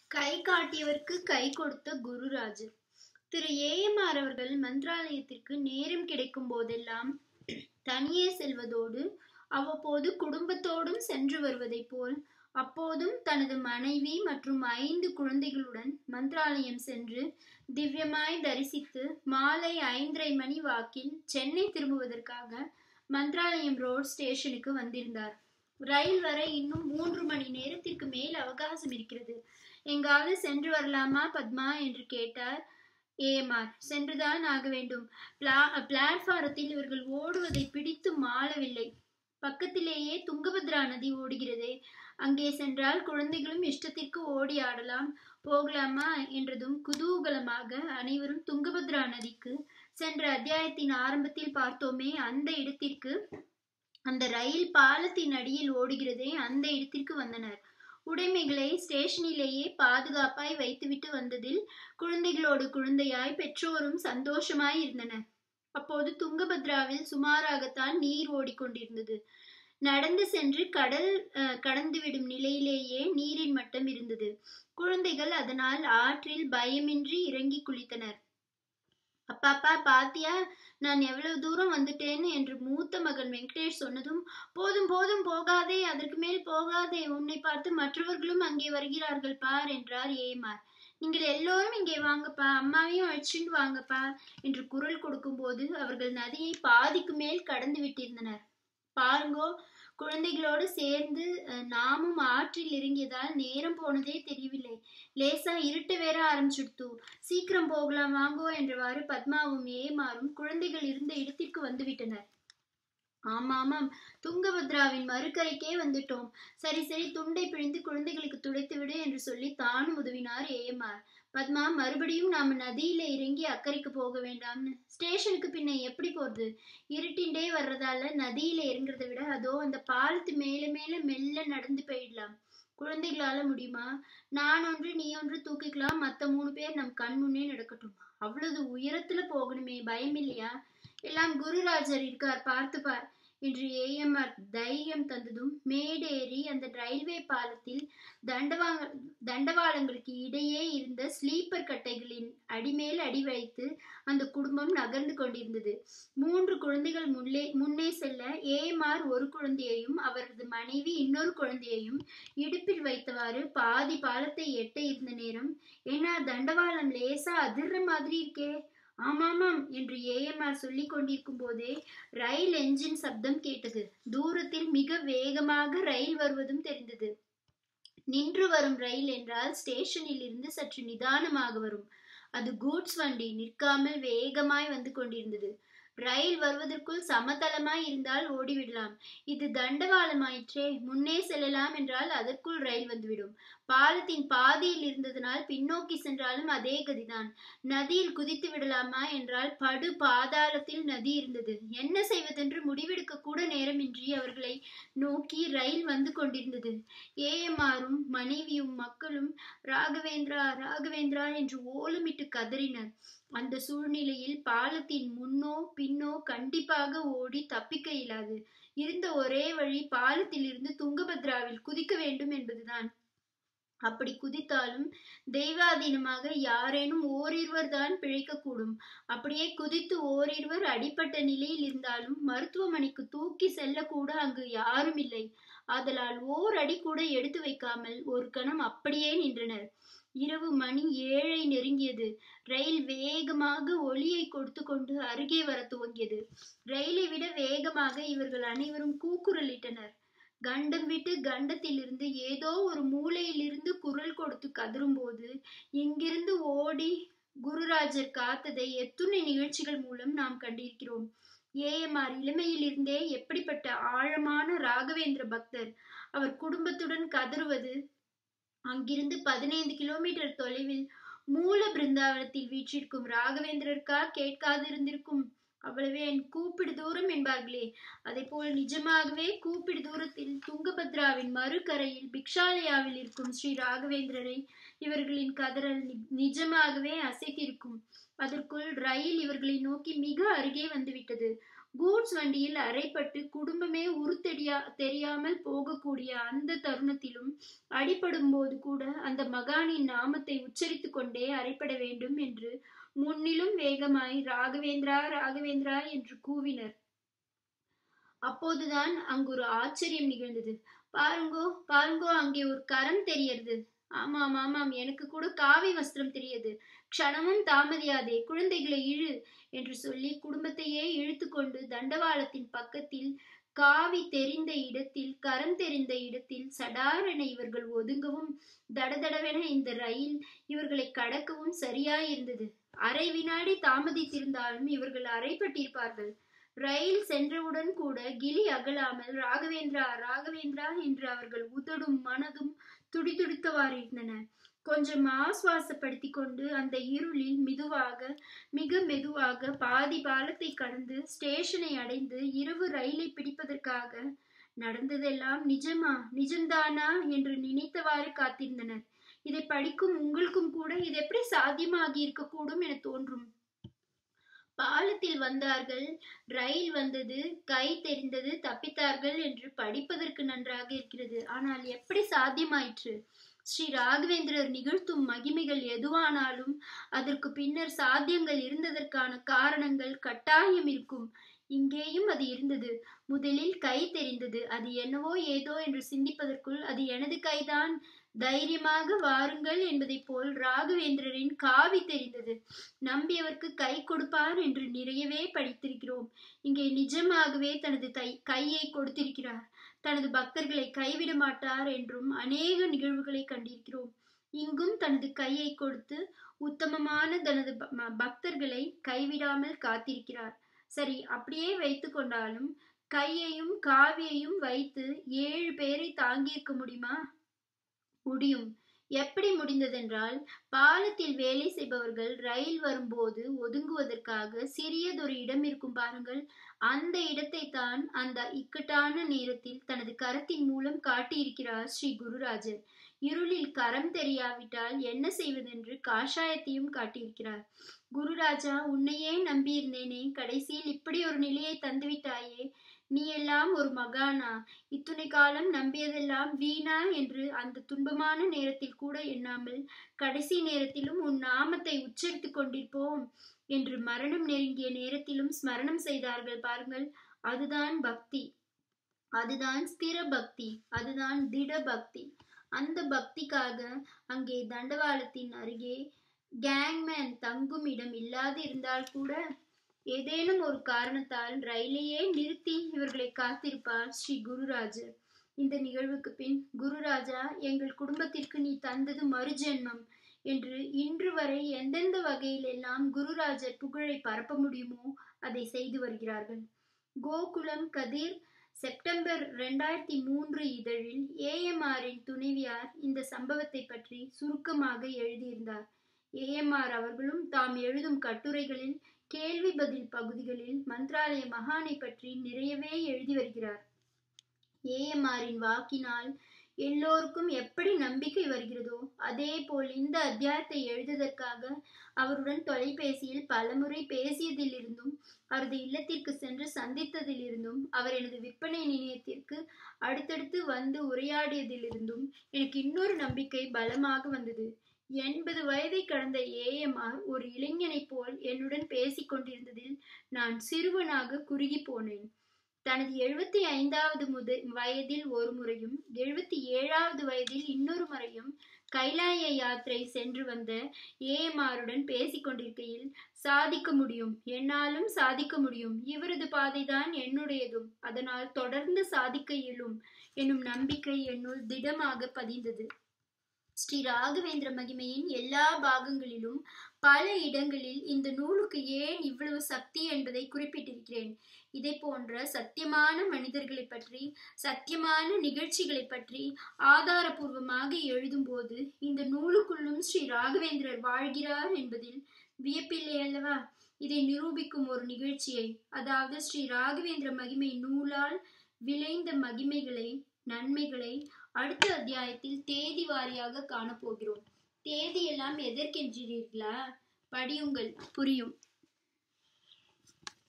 கை காட்டியவர்க்கு கை கொடுத்த குருராஜர் திரு ஏஎம்ஆர் அவர்கள் மந்திராலயத்திற்கு நேரம் கிடைக்கும் போதெல்லாம் தனியே செல்வதோடு அவ்வப்போது குடும்பத்தோடும் சென்று வருவதைப் போல் அப்போதும் தனது மனைவி மற்றும் ஐந்து குழந்தைகளுடன் மந்திராலயம் சென்று திவ்யமாய் தரிசித்து மாலை ஐந்தரை மணி வாக்கில் சென்னை திரும்புவதற்காக மந்திராலயம் ரோட் ஸ்டேஷனுக்கு வந்திருந்தார் ரயில் வர இன்னும் மூன்று மணி நேரத்திற்கு மேல் அவகாசம் இருக்கிறது எங்காவது சென்று வரலாமா பத்மா என்று கேட்டார் ஏஎம்ஆர் சென்றுதான் ஆக வேண்டும் பிளா பிளாட்பாரத்தில் இவர்கள் ஓடுவதை பிடித்து மாளவில்லை பக்கத்திலேயே துங்கபத்ரா நதி ஓடுகிறதே அங்கே சென்றால் குழந்தைகளும் இஷ்டத்திற்கு ஓடி ஆடலாம் போகலாமா என்றதும் குதூகலமாக அனைவரும் துங்கபத்ரா நதிக்கு சென்ற அத்தியாயத்தின் ஆரம்பத்தில் பார்த்தோமே அந்த இடத்திற்கு அந்த ரயில் பாலத்தின் அடியில் ஓடுகிறதே அந்த இடத்திற்கு வந்தனர் உடைமைகளை ஸ்டேஷனிலேயே பாதுகாப்பாய் வைத்துவிட்டு வந்ததில் குழந்தைகளோடு குழந்தையாய் பெற்றோரும் சந்தோஷமாய் இருந்தனர் அப்போது துங்கபத்ராவில் சுமாராகத்தான் நீர் ஓடிக்கொண்டிருந்தது நடந்து சென்று கடல் கடந்துவிடும் நிலையிலேயே நீரின் மட்டம் இருந்தது குழந்தைகள் அதனால் ஆற்றில் பயமின்றி இறங்கி குளித்தனர் அப்பாப்பா பாத்தியா நான் எவ்வளவு தூரம் வந்துட்டேன்னு என்று மூத்த மகன் வெங்கடேஷ் சொன்னதும் போதும் போதும் போகாதே அதற்கு மேல் போகாதே உன்னை பார்த்து மற்றவர்களும் அங்கே வருகிறார்கள் பார் என்றார் ஏமார் நீங்கள் எல்லோரும் இங்கே வாங்கப்பா அம்மாவையும் அழைச்சிட்டு வாங்கப்பா என்று குரல் கொடுக்கும்போது அவர்கள் நதியை பாதிக்கு மேல் கடந்து விட்டிருந்தனர் பாருங்கோ குழந்தைகளோடு சேர்ந்து நாமும் ஆற்றில் இறங்கியதால் நேரம் போனதே தெரியவில்லை லேசா இருட்டு வேற ஆரம்பிச்சுடுத்து சீக்கிரம் போகலாம் வாங்கோ என்றவாறு பத்மாவும் ஏமாறும் குழந்தைகள் இருந்த இடத்திற்கு வந்துவிட்டனர் ஆமாமாம் துங்கபத்ராவின் மறுக்கரைக்கே வந்துட்டோம் சரி சரி துண்டை பிழிந்து குழந்தைகளுக்கு துடைத்து விடு என்று சொல்லி தானும் உதவினார் ஏஎம்ஆர் பத்மா மறுபடியும் நாம நதியில இறங்கி அக்கறைக்கு போக வேண்டாம்னு ஸ்டேஷனுக்கு பின்ன எப்படி போறது இருட்டிண்டே வர்றதால நதியில இறங்குறத விட அதோ அந்த பாலத்து மேல மேல மெல்ல நடந்து போயிடலாம் குழந்தைகளால முடியுமா நான் ஒன்று நீ ஒன்று தூக்கிக்கலாம் மத்த மூணு பேர் நம் கண் முன்னே நடக்கட்டும் அவ்வளவு உயரத்துல போகணுமே பயம் இல்லையா எல்லாம் குருராஜர் இருக்கார் பார்த்து பார் என்று ஏஎம்ஆர் தைரியம் தந்ததும் மேடேறி அந்த ரயில்வே பாலத்தில் தண்டவா தண்டவாளங்களுக்கு இடையே இருந்த ஸ்லீப்பர் கட்டைகளின் அடிமேல் அடி வைத்து அந்த குடும்பம் நகர்ந்து கொண்டிருந்தது மூன்று குழந்தைகள் முன்னே முன்னே செல்ல ஏஎம்ஆர் ஒரு குழந்தையையும் அவரது மனைவி இன்னொரு குழந்தையையும் இடுப்பில் வைத்தவாறு பாதி பாலத்தை எட்ட இருந்த நேரம் ஏன்னா தண்டவாளம் லேசா அதிர்ற மாதிரி இருக்கே ஆமாமாம் என்று ஏஎம்ஆர் சொல்லி கொண்டிருக்கும் போதே ரயில் என்ஜின் சப்தம் கேட்டது தூரத்தில் மிக வேகமாக ரயில் வருவதும் தெரிந்தது நின்று வரும் ரயில் என்றால் ஸ்டேஷனில் இருந்து சற்று நிதானமாக வரும் அது கூட்ஸ் வண்டி நிற்காமல் வேகமாய் வந்து கொண்டிருந்தது ரயில் வருவதற்குள் சமதளமாய் இருந்தால் ஓடிவிடலாம் இது தண்டவாளமாயிற்றே முன்னே செல்லலாம் என்றால் அதற்குள் ரயில் வந்துவிடும் பாலத்தின் பாதியில் இருந்ததனால் பின்னோக்கி சென்றாலும் அதே கதிதான் நதியில் குதித்து விடலாமா என்றால் படு பாதாளத்தில் நதி இருந்தது என்ன செய்வதென்று முடிவெடுக்க கூட நேரமின்றி அவர்களை நோக்கி ரயில் வந்து கொண்டிருந்தது ஏஎம்ஆரும் மனைவியும் மக்களும் ராகவேந்திரா ராகவேந்திரா என்று ஓலமிட்டு கதறினர் அந்த சூழ்நிலையில் பாலத்தின் முன்னோ பின்னோ கண்டிப்பாக ஓடி தப்பிக்க இயலாது இருந்த ஒரே வழி பாலத்தில் இருந்து துங்கபத்ராவில் குதிக்க வேண்டும் என்பதுதான் அப்படி குதித்தாலும் தெய்வாதீனமாக யாரேனும் ஓரிருவர் தான் பிழைக்கக்கூடும் அப்படியே குதித்து ஓரிருவர் அடிப்பட்ட நிலையில் இருந்தாலும் மருத்துவமனைக்கு தூக்கி செல்லக்கூட அங்கு யாரும் இல்லை ஆதலால் ஓர் அடி கூட எடுத்து வைக்காமல் ஒரு கணம் அப்படியே நின்றனர் இரவு மணி ஏழை நெருங்கியது ரயில் வேகமாக ஒளியை கொடுத்து கொண்டு அருகே வர துவங்கியது ரயிலை விட வேகமாக இவர்கள் அனைவரும் கூக்குரலிட்டனர் கண்டம் விட்டு கண்டத்திலிருந்து ஏதோ ஒரு மூலையிலிருந்து குரல் கொடுத்து கதறும்போது இங்கிருந்து ஓடி குருராஜர் காத்ததை எத்துணை நிகழ்ச்சிகள் மூலம் நாம் கண்டிருக்கிறோம் ஏஎம்ஆர் இளமையிலிருந்தே எப்படிப்பட்ட ஆழமான ராகவேந்திர பக்தர் அவர் குடும்பத்துடன் கதறுவது அங்கிருந்து பதினைந்து கிலோமீட்டர் தொலைவில் மூல பிருந்தாவனத்தில் வீற்றிருக்கும் ராகவேந்திரருக்கா கேட்காதிருந்திருக்கும் அவ்வளவே என் கூப்பிடு தூரம் என்பார்களே அதை போல் நிஜமாகவே கூப்பிடு தூரத்தில் துங்கபத்ராவின் மறுகரையில் பிக்ஷாலயாவில் இருக்கும் ஸ்ரீ ராகவேந்திரரை இவர்களின் கதறல் நிஜமாகவே அசைத்திருக்கும் அதற்குள் ரயில் இவர்களை நோக்கி மிக அருகே வந்துவிட்டது கூட்ஸ் வண்டியில் அறைப்பட்டு குடும்பமே உருத்தெரியா தெரியாமல் போகக்கூடிய அந்த தருணத்திலும் அடிபடும் போது கூட அந்த மகானின் நாமத்தை உச்சரித்து கொண்டே அறைப்பட வேண்டும் என்று முன்னிலும் வேகமாய் ராகவேந்திரா ராகவேந்திரா என்று கூவினர் அப்போதுதான் அங்கு ஒரு ஆச்சரியம் நிகழ்ந்தது பாருங்கோ பாருங்கோ அங்கே ஒரு கரம் தெரியறது ஆமாம் ஆமாம் எனக்கு கூட காவி வஸ்திரம் தெரியுது க்ஷணமும் தாமதியாதே குழந்தைகளை இழு என்று சொல்லி குடும்பத்தையே இழுத்து கொண்டு தண்டவாளத்தின் பக்கத்தில் காவி தெரிந்த இடத்தில் கரம் தெரிந்த இடத்தில் சடாரென இவர்கள் ஒதுங்கவும் தடதடவென இந்த ரயில் இவர்களை கடக்கவும் சரியாயிருந்தது அரை வினாடி தாமதித்திருந்தாலும் இவர்கள் அறைப்பட்டிருப்பார்கள் ரயில் சென்றவுடன் கூட கிளி அகலாமல் ராகவேந்திரா ராகவேந்திரா என்று அவர்கள் உதடும் மனதும் துடிதுடித்தவாறு இருந்தன கொஞ்சம் ஆஸ்வாசப்படுத்தி கொண்டு அந்த இருளில் மெதுவாக மிக மெதுவாக பாதி பாலத்தை கடந்து ஸ்டேஷனை அடைந்து இரவு ரயிலை பிடிப்பதற்காக நடந்ததெல்லாம் நிஜமா நிஜம்தானா என்று நினைத்தவாறு காத்திருந்தனர் இதை படிக்கும் உங்களுக்கும் கூட இது எப்படி சாத்தியமாகி இருக்கக்கூடும் என தோன்றும் பாலத்தில் வந்தார்கள் ரயில் வந்தது கை தெரிந்தது தப்பித்தார்கள் என்று படிப்பதற்கு நன்றாக இருக்கிறது ஆனால் எப்படி சாத்தியமாயிற்று ஸ்ரீ ராகவேந்திரர் நிகழ்த்தும் மகிமைகள் எதுவானாலும் அதற்கு பின்னர் சாத்தியங்கள் இருந்ததற்கான காரணங்கள் கட்டாயம் இருக்கும் இங்கேயும் அது இருந்தது முதலில் கை தெரிந்தது அது என்னவோ ஏதோ என்று சிந்திப்பதற்குள் அது எனது கைதான் தைரியமாக வாருங்கள் என்பதைப் போல் ராகவேந்திரரின் காவி தெரிந்தது நம்பியவர்க்கு கை கொடுப்பார் என்று நிறையவே படித்திருக்கிறோம் இங்கே நிஜமாகவே தனது தை கையை கொடுத்திருக்கிறார் தனது பக்தர்களை கைவிட மாட்டார் என்றும் அநேக நிகழ்வுகளை கண்டிருக்கிறோம் இங்கும் தனது கையை கொடுத்து உத்தமமான தனது பக்தர்களை கைவிடாமல் காத்திருக்கிறார் சரி அப்படியே வைத்து கொண்டாலும் கையையும் காவியையும் வைத்து ஏழு பேரை தாங்கியிருக்க முடியுமா முடியும் எப்படி முடிந்ததென்றால் பாலத்தில் வேலை செய்பவர்கள் ரயில் வரும்போது ஒதுங்குவதற்காக சிறியதொரு இடம் இருக்கும் பாருங்கள் அந்த இடத்தை தான் அந்த இக்கட்டான நேரத்தில் தனது கரத்தின் மூலம் காட்டியிருக்கிறார் ஸ்ரீ குருராஜர் இருளில் கரம் தெரியாவிட்டால் என்ன செய்வதென்று காஷாயத்தையும் காட்டியிருக்கிறார் குருராஜா உன்னையே நம்பியிருந்தேனே கடைசியில் இப்படி ஒரு நிலையை தந்துவிட்டாயே நீ எல்லாம் ஒரு மகானா இத்துணை காலம் நம்பியதெல்லாம் வீணா என்று அந்த துன்பமான நேரத்தில் கூட எண்ணாமல் கடைசி நேரத்திலும் உன் நாமத்தை உச்சரித்துக் கொண்டிருப்போம் என்று மரணம் நெருங்கிய நேரத்திலும் ஸ்மரணம் செய்தார்கள் பாருங்கள் அதுதான் பக்தி அதுதான் ஸ்திர பக்தி அதுதான் திட பக்தி அந்த பக்திக்காக அங்கே தண்டவாளத்தின் அருகே கேங்மேன் தங்கும் இடம் இல்லாது இருந்தால் கூட ஏதேனும் ஒரு காரணத்தால் ரயிலையே நிறுத்தி இவர்களை காத்திருப்பார் ஸ்ரீ குருராஜர் இந்த நிகழ்வுக்கு பின் குருராஜா எங்கள் குடும்பத்திற்கு நீ தந்தது மறுஜென்மம் என்று இன்று வரை எந்தெந்த வகையில் எல்லாம் குருராஜர் புகழை பரப்ப முடியுமோ அதை செய்து வருகிறார்கள் கோகுலம் கதிர் செப்டம்பர் ரெண்டாயிரத்தி மூன்று இதழில் ஏஎம்ஆரின் துணைவியார் இந்த சம்பவத்தை பற்றி சுருக்கமாக எழுதியிருந்தார் ஏஎம்ஆர் அவர்களும் தாம் எழுதும் கட்டுரைகளில் கேள்வி பதில் பகுதிகளில் மந்த்ராலய மகானை பற்றி நிறையவே எழுதி வருகிறார் ஏஎம்ஆரின் வாக்கினால் எல்லோருக்கும் எப்படி நம்பிக்கை வருகிறதோ அதே போல் இந்த அத்தியாயத்தை எழுதுவதற்காக அவருடன் தொலைபேசியில் பலமுறை பேசியதிலிருந்தும் அவரது இல்லத்திற்கு சென்று சந்தித்ததிலிருந்தும் அவர் எனது விற்பனை நிலையத்திற்கு அடுத்தடுத்து வந்து உரையாடியதிலிருந்தும் எனக்கு இன்னொரு நம்பிக்கை பலமாக வந்தது எண்பது வயதை கடந்த ஏஎம்ஆர் ஒரு இளைஞனைப் போல் என்னுடன் பேசிக் கொண்டிருந்ததில் நான் சிறுவனாக குறுகி போனேன் தனது எழுபத்தி ஐந்தாவது முத வயதில் ஒரு முறையும் எழுபத்தி ஏழாவது வயதில் இன்னொரு முறையும் கைலாய யாத்திரை சென்று வந்த ஏஎம்ஆருடன் பேசிக் கொண்டிருக்கையில் சாதிக்க முடியும் என்னாலும் சாதிக்க முடியும் இவரது பாதைதான் என்னுடையதும் அதனால் தொடர்ந்து சாதிக்க இயலும் என்னும் நம்பிக்கை என்னுள் திடமாக பதிந்தது ஸ்ரீ ராகவேந்திர மகிமையின் எல்லா பாகங்களிலும் பல இடங்களில் இந்த நூலுக்கு ஏன் இவ்வளவு சக்தி என்பதை குறிப்பிட்டிருக்கிறேன் இதை போன்ற சத்தியமான மனிதர்களை பற்றி சத்தியமான நிகழ்ச்சிகளை பற்றி ஆதாரபூர்வமாக எழுதும்போது இந்த நூலுக்குள்ளும் ஸ்ரீ ராகவேந்திரர் வாழ்கிறார் என்பதில் வியப்பில்லை அல்லவா இதை நிரூபிக்கும் ஒரு நிகழ்ச்சியை அதாவது ஸ்ரீ ராகவேந்திர மகிமை நூலால் விளைந்த மகிமைகளை நன்மைகளை அடுத்த அத்தியாயத்தில் தேதி வாரியாக காணப்போகிறோம் தேதி எல்லாம் எதற்கென்றீர்களா படியுங்கள் புரியும்